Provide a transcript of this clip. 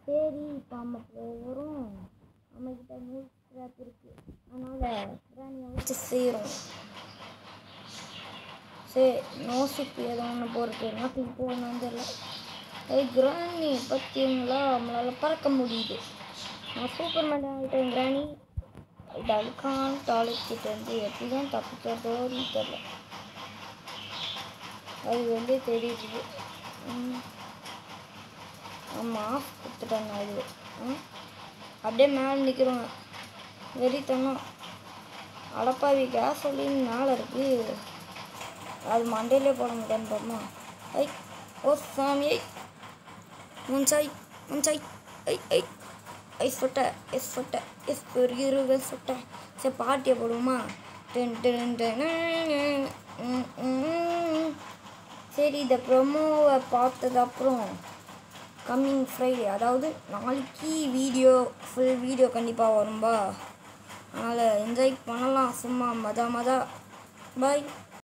சரி இப்போ நம்ம போகிறோம் நம்மக்கிட்ட நூல் ஸ்க்ராப் இருக்குது அதனால் கிராணியை வச்சு செய்கிறோம் சரி நோசிப்பு ஏதோ ஒன்று போகிறது நாட்டுக்கு போகணும்னு தெரியல ஏய் கிராணி பார்த்தீங்களா நம்மளால் பறக்க முடியுது நான் சூப்பர் மேன் ஆகிட்டேன் கிராணி இது அழுக்கான டாய்லெட் வந்து எப்படி தான் தப்பிக்கிறதோன்னு தெரில அது வந்து தெரியுது ம். ஆமாம் ஆஃப் கொடுத்துட்டாங்க அது ம். அப்படியே மேலே நிற்கிறோங்க வெறித்தனம் அடப்பாவி கேசோலின் மேலே இருக்கு அது மண்டையிலே போட முடியாதுன்னு பாருமா ஐ ஓ சாமி ஐ முன்சாய் முன்சாய் ஐ ஐ ஐ சொட்ட எஸ் சொட்ட எஸ் பெரிய சொட்ட சரி பாட்டியை போடுவோமா டென் டென் டென் ம், ம். சரி இந்த ப்ரொமோவை பார்த்தது அப்புறம் கம்மிங் ஃப்ரைடே அதாவது நாளைக்கு வீடியோ ஃபுல் வீடியோ கண்டிப்பாக வரும்பா அதனால் என்ஜாய் பண்ணலாம் சும்மா மதா மதா பாய்